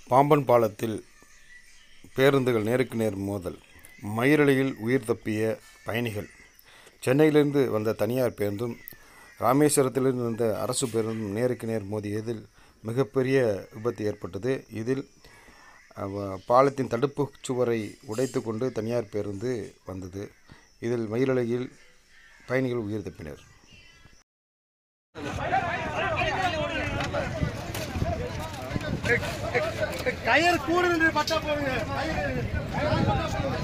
பாம்பன் பாலத்தில் பேருந்துகள் நேருக்கு நேர் மோதல் மயிரலையில் உயிர் தப்பிய பயணிகள் சென்னையிலிருந்து வந்த தனியார் பேருந்தும் ராமேஸ்வரத்திலிருந்து வந்த அரசு பேருந்தும் நேருக்கு நேர் மோதியதில் மிகப்பெரிய விபத்து ஏற்பட்டது இதில் அவ- பாலத்தின் தடுப்பு சுவரை உடைத்து கொண்டு தனியார் பேருந்து வந்தது இதில் மயிரலையில் பயணிகள் உயிர் தப்பினர் டயர் கூட நின்று பட்டா போடுங்க டயர்